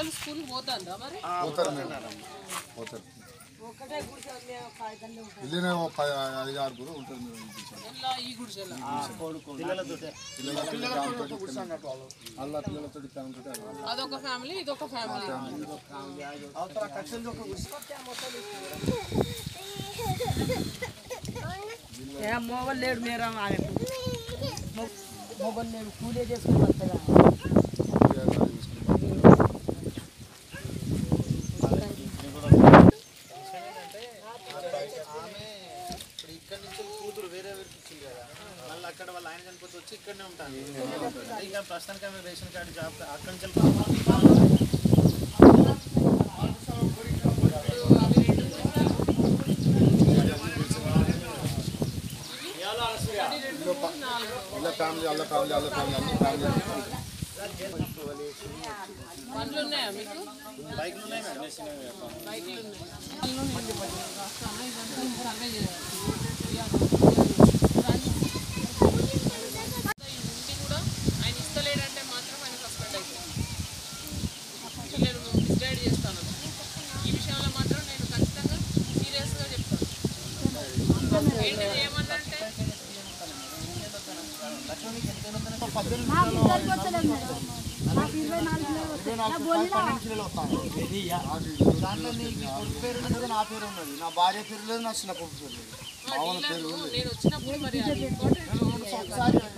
పిల్లలు స్కూల్ పోతాండ్రా మరి పోతారు మేడం పోతారు ఇల్లునే ఓ పది ఐదు ఆరుగురు ఉంటుంది మేడం ఇంటికి. ఎట్లా ఈ గుడిసెల పిల్లలతో ఫ్యామిలీతో అలా పిల్లలతో ఫ్యామిలీతో వెళ్ళాలి. అదొక ఫ్యామిలీ ఇదొక ఫ్యామిలీ మొగలు లేడు మీరా మొగలు లేడు కూలే చేసుకుని వస్తారా పిల్లలు చూసుకుంటారు. ఇప్పుడు ఇక్కడ నుంచి కూతురు వేరే ఊరికి ఇచ్చింది కదా మళ్ళీ అక్కడ వాళ్ళ ఆయన చనిపోతే వచ్చి ఇక్కడనే ఉంటాను ఇక ప్రస్తుతానికి ఆమె రేషన్ కార్డు జాబ్ అక్కడి నుంచి ఇలా ఫ్యామిలీ అల్ల ఫ్యామిలీ అల్ల ఫ్యామిలీ అన్ని ఫ్యామిలీ బండ్లు ఉన్నాయా మీకు బైక్లు ఉన్నాయి మేడం బైక్లు ఉన్నాయి రాస్తాను ఇదంతా సర్వే చేయాలి ఈ ఉండి కూడా ఆయన ఇస్తలేడంటే మాత్రం ఆయన సస్పెండ్ అవుతుంది నేను డిసైడ్ చేస్తాను ఈ విషయంలో మాత్రం నేను ఖచ్చితంగా సీరియస్గా చెప్తాను ఏంటిది ఏమన్నంటే దాంట్లో నీకు కొడుకు పేరు ఉన్నది నా పేరు ఉన్నది నా భార్య పేరు లేదు నా చిన్న కొడుకు పేరు లేదు ఆ డీలర్లు నేను వచ్చినప్పుడు మరి అది ఇంపార్టెంట్ ఒకసారి